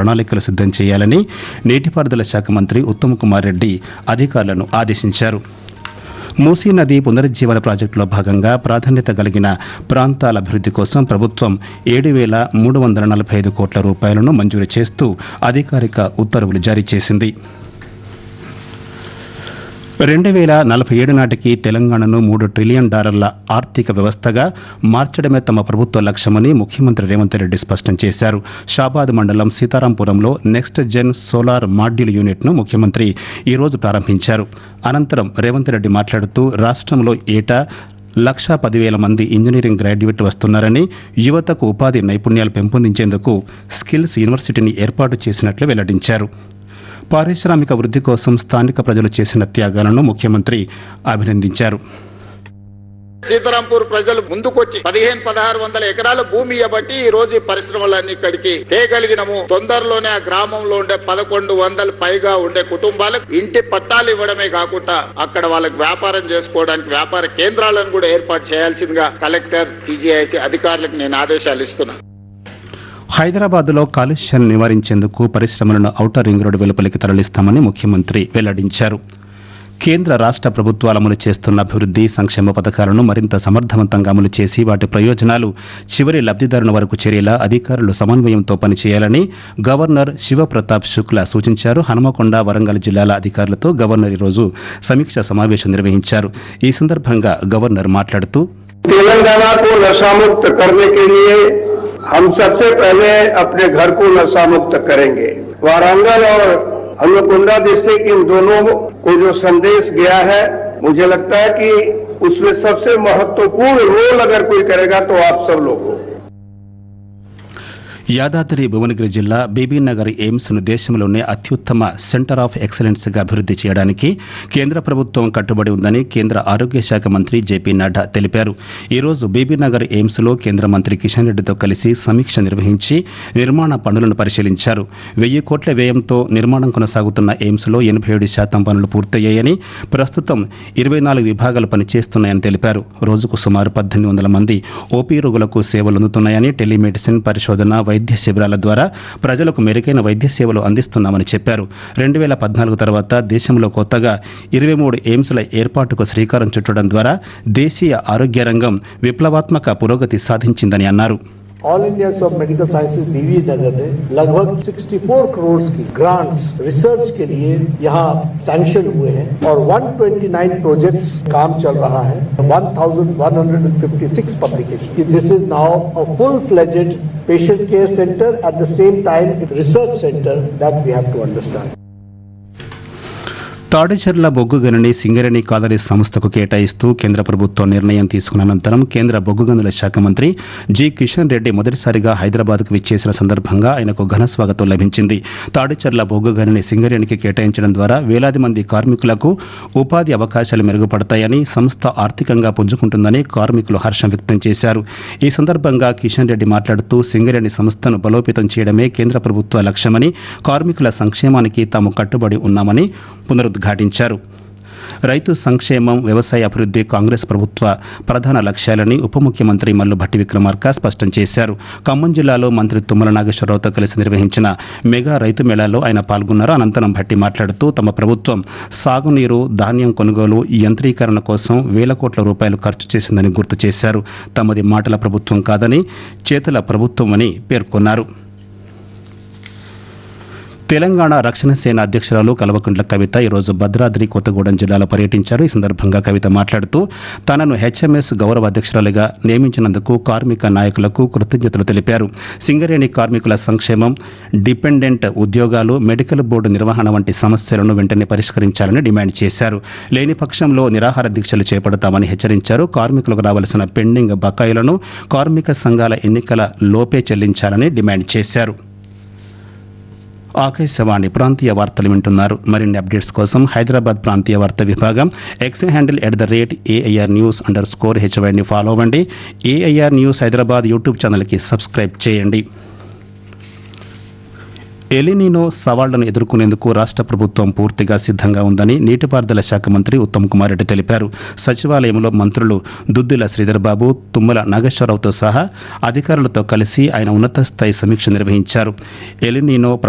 ప్రణాళికలు సిద్ధం చేయాలని నీటిపారుదల శాఖ మంత్రి ఉత్తమ్ కుమార్ రెడ్డి అధికారులను ఆదేశించారు మూసీ నది పునరుజ్జీవన ప్రాజెక్టులో భాగంగా ప్రాధాన్యత కలిగిన ప్రాంతాల అభివృద్ధి కోసం ప్రభుత్వం ఏడు వేల మూడు వందల నలభై ఐదు కోట్ల రూపాయలను మంజూరు చేస్తూ అధికారిక ఉత్తర్వులు జారీ చేసింది రెండు వేల నలభై ఏడు నాటికి తెలంగాణను మూడు ట్రిలియన్ డాలర్ల ఆర్థిక వ్యవస్థగా మార్చడమే తమ ప్రభుత్వ లక్ష్యమని ముఖ్యమంత్రి రేవంత్ రెడ్డి స్పష్టం చేశారు షాబాద్ మండలం సీతారాంపురంలో నెక్స్ట్ జెన్ సోలార్ మాడ్యూల్ యూనిట్ను ముఖ్యమంత్రి ఈ రోజు ప్రారంభించారు అనంతరం రేవంత్ రెడ్డి మాట్లాడుతూ రాష్ట్రంలో ఏటా లక్షా పదివేల మంది ఇంజనీరింగ్ గ్రాడ్యుయేట్ వస్తున్నారని యువతకు ఉపాధి నైపుణ్యాలు పెంపొందించేందుకు స్కిల్స్ యూనివర్సిటీని ఏర్పాటు చేసినట్లు వెల్లడించారు పారిశ్రామిక వృద్ధి కోసం స్థానిక ప్రజలు చేసిన త్యాగాలను ముఖ్యమంత్రి అభినందించారు సీతారాంపూర్ ప్రజలు ముందుకొచ్చి పదిహేను పదహారు వందల ఎకరాల భూమి ఇవ్వబట్టి ఈ రోజు ఈ పరిశ్రమలన్నీ ఇక్కడికి తేగలిగినము తొందరలోనే ఆ గ్రామంలో ఉండే పదకొండు వందల పైగా ఉండే కుటుంబాలకు ఇంటి పట్టాలు ఇవ్వడమే కాకుండా అక్కడ వాళ్ళకి వ్యాపారం చేసుకోవడానికి వ్యాపార కేంద్రాలను కూడా ఏర్పాటు చేయాల్సిందిగా కలెక్టర్ టీజీఐసి అధికారులకు నేను ఆదేశాలు ఇస్తున్నా హైదరాబాద్లో కాలుష్యాన్ని నివారించేందుకు పరిశ్రమలను ఔటర్ రింగ్ రోడ్డు వెలుపలికి తరలిస్తామని ముఖ్యమంత్రి వెల్లడించారు కేంద్ర రాష్ట్ర ప్రభుత్వాలు అమలు చేస్తున్న అభివృద్ధి సంక్షేమ పథకాలను మరింత సమర్థవంతంగా అమలు చేసి వాటి ప్రయోజనాలు చివరి లబ్ధిదారుల వరకు చేరేలా అధికారులు సమన్వయంతో పనిచేయాలని గవర్నర్ శివప్రతాప్ శుక్లా సూచించారు హనుమకొండ వరంగల్ జిల్లాల అధికారులతో గవర్నర్ ఈరోజు సమీక్ష సమావేశం నిర్వహించారు ఈ సందర్భంగా గవర్నర్ మాట్లాడుతూ तेलंगाना को नशा मुक्त करने के लिए हम सबसे पहले अपने घर को नशा मुक्त करेंगे वारंगल और हनुकुंडा डिस्ट्रिक्ट इन दोनों को जो संदेश गया है मुझे लगता है कि उसमें सबसे महत्वपूर्ण रोल अगर कोई करेगा तो आप सब लोग हो యాదాద్రి భువనగిరి జిల్లా బీబీనగర్ ఎయిమ్స్ ను దేశంలోనే అత్యుత్తమ సెంటర్ ఆఫ్ ఎక్సలెన్స్ గా అభివృద్ధి చేయడానికి కేంద్ర ప్రభుత్వం కట్టుబడి ఉందని కేంద్ర ఆరోగ్య శాఖ మంత్రి జేపీ నడ్డా తెలిపారు ఈ రోజు బీబీనగర్ ఎయిమ్స్ లో కేంద్ర మంత్రి కిషన్ రెడ్డితో కలిసి సమీక్ష నిర్వహించి నిర్మాణ పనులను పరిశీలించారు వెయ్యి కోట్ల వ్యయంతో నిర్మాణం కొనసాగుతున్న ఎయిమ్స్ లో ఎనభై ఏడు శాతం పనులు పూర్తయ్యాయని ప్రస్తుతం ఇరవై నాలుగు విభాగాలు పనిచేస్తున్నాయని తెలిపారు రోజుకు సుమారు పద్దెనిమిది వందల మంది ఓపీ రోగులకు సేవలు అందుతున్నాయని టెలిమెడిసిన్ పరిశోధన వైద్య శిబిరాల ద్వారా ప్రజలకు మెరుగైన వైద్య సేవలు అందిస్తున్నామని చెప్పారు రెండు వేల పద్నాలుగు తర్వాత దేశంలో కొత్తగా ఇరవై మూడు ఎయిమ్స్ల ఏర్పాటుకు శ్రీకారం చుట్టడం ద్వారా దేశీయ ఆరోగ్య రంగం విప్లవాత్మక పురోగతి సాధించిందని అన్నారు all India of medical sciences Bibinagar ने लगभग 64 करोड़ की ग्रांट्स रिसर्च के लिए यहाँ सैंक्शन हुए हैं और 129 प्रोजेक्ट्स काम चल रहा है 1156 publication this is now a full fledged patient care center at the same time research center that we have to understand. Tadicherla బొగ్గు గనిని సింగరేణి కాదరి సంస్థకు కేటాయిస్తూ కేంద్ర ప్రభుత్వం నిర్ణయం తీసుకున్న అనంతరం కేంద్ర బొగ్గు గనుల శాఖ మంత్రి జి కిషన్ రెడ్డి మొదటిసారిగా హైదరాబాద్కు విచ్చేసిన సందర్భంగా ఆయనకు ఘన స్వాగతం లభించింది తాడిచెర్ల బొగ్గు గనిని సింగరేణికి కేటాయించడం ద్వారా వేలాది మంది కార్మికులకు ఉపాధి అవకాశాలు మెరుగుపడతాయని సంస్థ ఆర్థికంగా పుంజుకుంటుందని కార్మికులు హర్షం వ్యక్తం చేశారు ఈ సందర్భంగా కిషన్ రెడ్డి మాట్లాడుతూ సింగరేణి సంస్థను బలోపేతం చేయడమే కేంద్ర ప్రభుత్వ లక్ష్యమని కార్మికుల సంక్షేమానికి తాము కట్టుబడి ఉన్నామని పునరుద్ఘాటించారు రైతు సంక్షేమం వ్యవసాయ అభివృద్ధి కాంగ్రెస్ ప్రభుత్వ ప్రధాన లక్ష్యాలని ఉప ముఖ్యమంత్రి మల్లు భట్టి విక్రమార్క స్పష్టం చేశారు ఖమ్మం జిల్లాలో మంత్రి తుమ్మల నాగేశ్వరరావుతో కలిసి నిర్వహించిన మెగా రైతు మేళాలో ఆయన పాల్గొన్నారు అనంతరం భట్టి మాట్లాడుతూ తమ ప్రభుత్వం సాగునీరు ధాన్యం కొనుగోలు యంత్రీకరణ కోసం వేల కోట్ల రూపాయలు ఖర్చు చేసిందని గుర్తు చేశారు తమది మాటల ప్రభుత్వం కాదని చేతుల ప్రభుత్వం అని పేర్కొన్నారు తెలంగాణ రక్షణ సేన అధ్యక్షురాలు కల్వకుంట్ల కవిత ఈరోజు భద్రాద్రి కొత్తగూడెం జిల్లాలో పర్యటించారు ఈ సందర్భంగా కవిత మాట్లాడుతూ తనను హెచ్ఎంఎస్ గౌరవ అధ్యక్షురాలిగా నియమించినందుకు కార్మిక నాయకులకు కృతజ్ఞతలు తెలిపారు సింగరేణి కార్మికుల సంక్షేమం డిపెండెంట్ ఉద్యోగాలు మెడికల్ బోర్డు నిర్వహణ వంటి సమస్యలను వెంటనే పరిష్కరించాలని డిమాండ్ చేశారు లేని పక్షంలో నిరాహార దీక్షలు చేపడతామని హెచ్చరించారు కార్మికులకు రావాల్సిన పెండింగ్ బకాయిలను కార్మిక సంఘాల ఎన్నికల లోపే చెల్లించాలని డిమాండ్ చేశారు ఆకాశవాణి ప్రాంతీయ వార్తలు వింటున్నారు మరిన్ని అప్డేట్స్ కోసం హైదరాబాద్ ప్రాంతీయ వార్తా విభాగం X handle at the rate AIR news underscore స్కోర్ హెచ్వైని ఫాలో అవ్వండి ఏఐఆర్ న్యూస్ హైదరాబాద్ యూట్యూబ్ ఛానల్కి సబ్స్క్రైబ్ చేయండి ఎలినినో సవాళ్లను ఎదుర్కొనేందుకు రాష్ట్ర ప్రభుత్వం పూర్తిగా సిద్ధంగా ఉందని నీటిపారుదల శాఖ మంత్రి ఉత్తమ్ కుమార్ రెడ్డి తెలిపారు సచివాలయంలో మంత్రులు దుద్దిల శ్రీధర్బాబు తుమ్మల నాగేశ్వరరావుతో సహా అధికారులతో కలిసి ఆయన ఉన్నత స్థాయి సమీక్ష నిర్వహించారు ఎలినినో